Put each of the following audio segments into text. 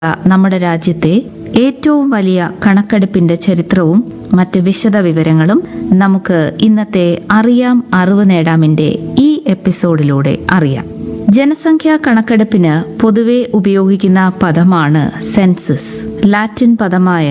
നമ്മുടെ രാജ്യത്തെ ഏറ്റവും വലിയ കണക്കെടുപ്പിന്റെ ചരിത്രവും മറ്റ് വിശദ വിവരങ്ങളും നമുക്ക് ഇന്നത്തെ അറിയാം അറിവ് നേടാമിന്റെ ഈ എപ്പിസോഡിലൂടെ അറിയാം ജനസംഖ്യാ കണക്കെടുപ്പിന് പൊതുവെ ഉപയോഗിക്കുന്ന പദമാണ് സെൻസസ് ലാറ്റിൻ പദമായ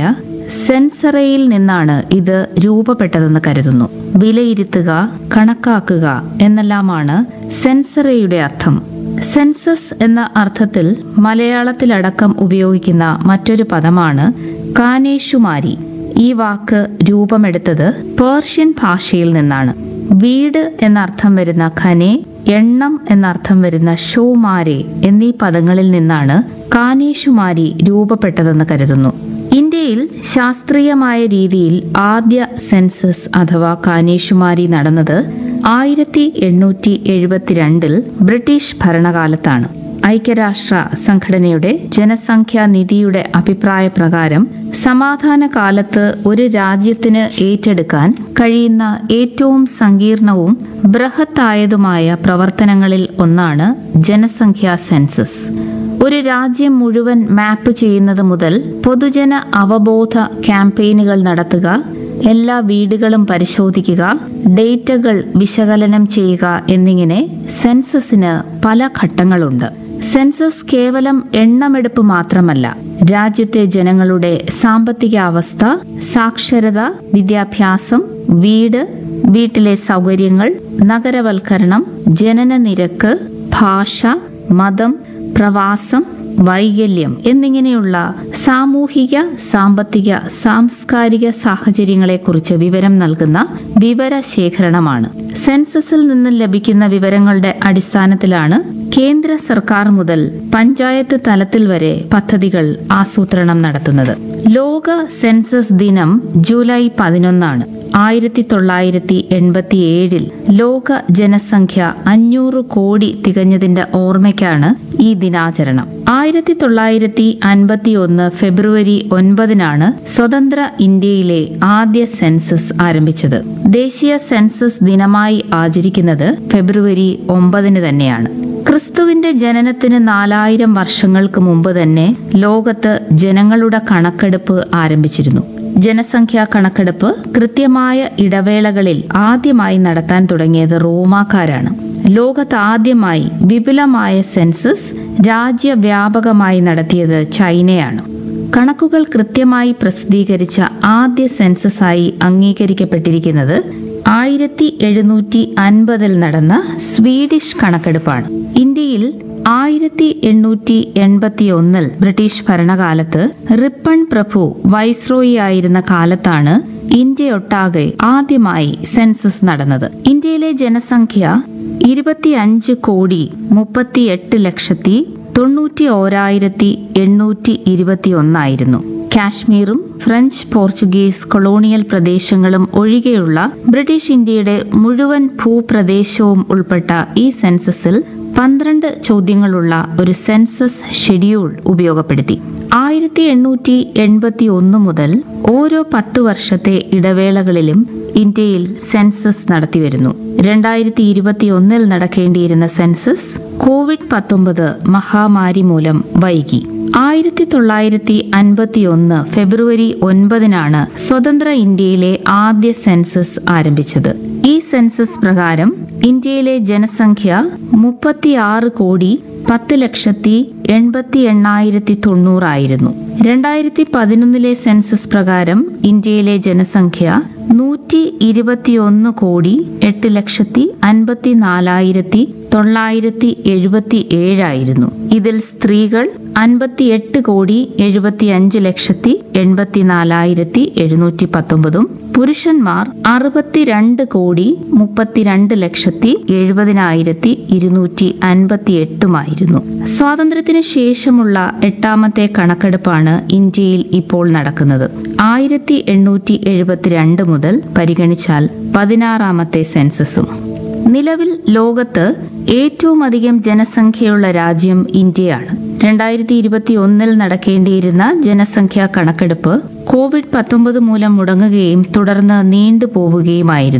സെൻസറയിൽ നിന്നാണ് ഇത് രൂപപ്പെട്ടതെന്ന് കരുതുന്നു വിലയിരുത്തുക കണക്കാക്കുക എന്നെല്ലാമാണ് സെൻസറയുടെ അർത്ഥം സെൻസസ് എന്ന അർത്ഥത്തിൽ മലയാളത്തിലടക്കം ഉപയോഗിക്കുന്ന മറ്റൊരു പദമാണ് കാനേഷുമാരി ഈ വാക്ക് രൂപമെടുത്തത് പേർഷ്യൻ ഭാഷയിൽ നിന്നാണ് വീട് എന്നർത്ഥം വരുന്ന ഖനെ എണ്ണം എന്നർത്ഥം വരുന്ന ഷോമാരെ എന്നീ പദങ്ങളിൽ നിന്നാണ് കാനേഷുമാരി രൂപപ്പെട്ടതെന്ന് കരുതുന്നു ഇന്ത്യയിൽ ശാസ്ത്രീയമായ രീതിയിൽ ആദ്യ സെൻസസ് അഥവാ കാനേഷുമാരി നടന്നത് ആയിരത്തി എണ്ണൂറ്റി എഴുപത്തിരണ്ടിൽ ബ്രിട്ടീഷ് ഭരണകാലത്താണ് ഐക്യരാഷ്ട്ര സംഘടനയുടെ ജനസംഖ്യാ നിധിയുടെ അഭിപ്രായ പ്രകാരം സമാധാന കാലത്ത് ഒരു രാജ്യത്തിന് ഏറ്റെടുക്കാൻ കഴിയുന്ന ഏറ്റവും സങ്കീർണവും ബൃഹത്തായതുമായ പ്രവർത്തനങ്ങളിൽ ഒന്നാണ് ജനസംഖ്യാ സെൻസസ് ഒരു രാജ്യം മുഴുവൻ മാപ്പ് ചെയ്യുന്നത് മുതൽ പൊതുജന അവബോധ ക്യാമ്പയിനുകൾ നടത്തുക എല്ലാ വീടുകളും പരിശോധിക്കുക ഡേറ്റകൾ വിശകലനം ചെയ്യുക എന്നിങ്ങനെ സെൻസസിന് പല ഘട്ടങ്ങളുണ്ട് സെൻസസ് കേവലം എണ്ണമെടുപ്പ് മാത്രമല്ല രാജ്യത്തെ ജനങ്ങളുടെ സാമ്പത്തിക അവസ്ഥ സാക്ഷരത വിദ്യാഭ്യാസം വീട് വീട്ടിലെ സൗകര്യങ്ങൾ നഗരവൽക്കരണം ജനന നിരക്ക് ഭാഷ മതം പ്രവാസം വൈകല്യം എന്നിങ്ങനെയുള്ള സാമൂഹിക സാമ്പത്തിക സാംസ്കാരിക സാഹചര്യങ്ങളെക്കുറിച്ച് വിവരം നൽകുന്ന വിവര ശേഖരണമാണ് സെൻസസിൽ നിന്ന് ലഭിക്കുന്ന വിവരങ്ങളുടെ അടിസ്ഥാനത്തിലാണ് കേന്ദ്ര സർക്കാർ മുതൽ പഞ്ചായത്ത് തലത്തിൽ വരെ പദ്ധതികൾ ആസൂത്രണം നടത്തുന്നത് ലോക സെൻസസ് ദിനം ജൂലൈ പതിനൊന്നാണ് ആയിരത്തി തൊള്ളായിരത്തി എൺപത്തി ഏഴിൽ ലോക ജനസംഖ്യ അഞ്ഞൂറ് കോടി തികഞ്ഞതിന്റെ ഓർമ്മയ്ക്കാണ് ഈ ദിനാചരണം ആയിരത്തി തൊള്ളായിരത്തി അൻപത്തി ഒന്ന് ഫെബ്രുവരി ഒൻപതിനാണ് സ്വതന്ത്ര ഇന്ത്യയിലെ ആദ്യ സെൻസസ് ആരംഭിച്ചത് ദേശീയ സെൻസസ് ദിനമായി ആചരിക്കുന്നത് ഫെബ്രുവരി ഒമ്പതിന് തന്നെയാണ് ക്രിസ്തുവിന്റെ ജനനത്തിന് നാലായിരം വർഷങ്ങൾക്ക് മുമ്പ് തന്നെ ലോകത്ത് ജനങ്ങളുടെ കണക്കെടുപ്പ് ആരംഭിച്ചിരുന്നു ജനസംഖ്യാ കണക്കെടുപ്പ് കൃത്യമായ ഇടവേളകളിൽ ആദ്യമായി നടത്താൻ തുടങ്ങിയത് റോമാക്കാരാണ് ലോകത്ത് ആദ്യമായി വിപുലമായ സെൻസസ് രാജ്യവ്യാപകമായി നടത്തിയത് ചൈനയാണ് കണക്കുകൾ കൃത്യമായി പ്രസിദ്ധീകരിച്ച ആദ്യ സെൻസസായി അംഗീകരിക്കപ്പെട്ടിരിക്കുന്നത് ആയിരത്തി എഴുന്നൂറ്റി അൻപതിൽ നടന്ന സ്വീഡിഷ് കണക്കെടുപ്പാണ് ഇന്ത്യയിൽ ആയിരത്തി എണ്ണൂറ്റി എൺപത്തി ഒന്നിൽ ബ്രിട്ടീഷ് ഭരണകാലത്ത് റിപ്പൺ പ്രഭു വൈസ്രോയി ആയിരുന്ന കാലത്താണ് ഇന്ത്യയൊട്ടാകെ ആദ്യമായി സെൻസസ് നടന്നത് ഇന്ത്യയിലെ ജനസംഖ്യ ഇരുപത്തിയഞ്ച് കോടി മുപ്പത്തിയെട്ട് ലക്ഷത്തി തൊണ്ണൂറ്റി ഓരായിരത്തി എണ്ണൂറ്റി ഇരുപത്തി ഒന്നായിരുന്നു കാശ്മീറും ഫ്രഞ്ച് പോർച്ചുഗീസ് കൊളോണിയൽ പ്രദേശങ്ങളും ഒഴികെയുള്ള ബ്രിട്ടീഷ് ഇന്ത്യയുടെ മുഴുവൻ ഭൂപ്രദേശവും ഉൾപ്പെട്ട ഈ സെൻസസിൽ പന്ത്രണ്ട് ചോദ്യങ്ങളുള്ള ഒരു സെൻസസ് ഷെഡ്യൂൾ ഉപയോഗപ്പെടുത്തി ആയിരത്തി എണ്ണൂറ്റി എൺപത്തി ഒന്ന് മുതൽ ഓരോ പത്ത് വർഷത്തെ ഇടവേളകളിലും ഇന്ത്യയിൽ സെൻസസ് നടത്തിവരുന്നു രണ്ടായിരത്തി ഇരുപത്തി ഒന്നിൽ നടക്കേണ്ടിയിരുന്ന സെൻസസ് കോവിഡ് പത്തൊമ്പത് മഹാമാരി മൂലം വൈകി ആയിരത്തി തൊള്ളായിരത്തി അൻപത്തി ഒന്ന് ഫെബ്രുവരി ഒൻപതിനാണ് സ്വതന്ത്ര ഇന്ത്യയിലെ ആദ്യ സെൻസസ് ആരംഭിച്ചത് ഈ സെൻസസ് പ്രകാരം ഇന്ത്യയിലെ ജനസംഖ്യ മുപ്പത്തിയാറ് കോടി പത്ത് ലക്ഷത്തി എൺപത്തി എണ്ണായിരത്തി തൊണ്ണൂറായിരുന്നു രണ്ടായിരത്തി പതിനൊന്നിലെ സെൻസസ് പ്രകാരം ഇന്ത്യയിലെ ജനസംഖ്യ നൂറ്റി ഇരുപത്തിയൊന്ന് കോടി എട്ട് ലക്ഷത്തി അൻപത്തി നാലായിരത്തി തൊള്ളായിരത്തി എഴുപത്തി ഏഴായിരുന്നു ഇതിൽ സ്ത്രീകൾ അൻപത്തിയെട്ട് കോടി എഴുപത്തി അഞ്ച് ലക്ഷത്തി എൺപത്തി നാലായിരത്തി എഴുന്നൂറ്റി പത്തൊമ്പതും പുരുഷന്മാർ അറുപത്തിരണ്ട് കോടി മുപ്പത്തിരണ്ട് ലക്ഷത്തി എഴുപതിനായിരത്തി ഇരുന്നൂറ്റി അൻപത്തി എട്ടുമായിരുന്നു സ്വാതന്ത്ര്യത്തിന് ശേഷമുള്ള എട്ടാമത്തെ കണക്കെടുപ്പാണ് ഇന്ത്യയിൽ ഇപ്പോൾ നടക്കുന്നത് ആയിരത്തി എണ്ണൂറ്റി എഴുപത്തിരണ്ട് മുതൽ പരിഗണിച്ചാൽ പതിനാറാമത്തെ സെൻസസും നിലവിൽ ലോകത്ത് ഏറ്റവും അധികം ജനസംഖ്യയുള്ള രാജ്യം ഇന്ത്യയാണ് രണ്ടായിരത്തി ഇരുപത്തി ഒന്നിൽ നടക്കേണ്ടിയിരുന്ന ജനസംഖ്യാ കണക്കെടുപ്പ് കോവിഡ് പത്തൊമ്പത് മൂലം മുടങ്ങുകയും തുടർന്ന് നീണ്ടുപോവുകയുമായിരുന്നു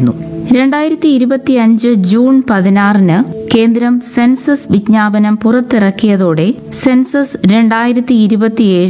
രണ്ടായിരത്തി ഇരുപത്തി അഞ്ച് ജൂൺ പതിനാറിന് കേന്ദ്രം സെൻസസ് വിജ്ഞാപനം പുറത്തിറക്കിയതോടെ സെൻസസ് രണ്ടായിരത്തി ഇരുപത്തിയേഴ്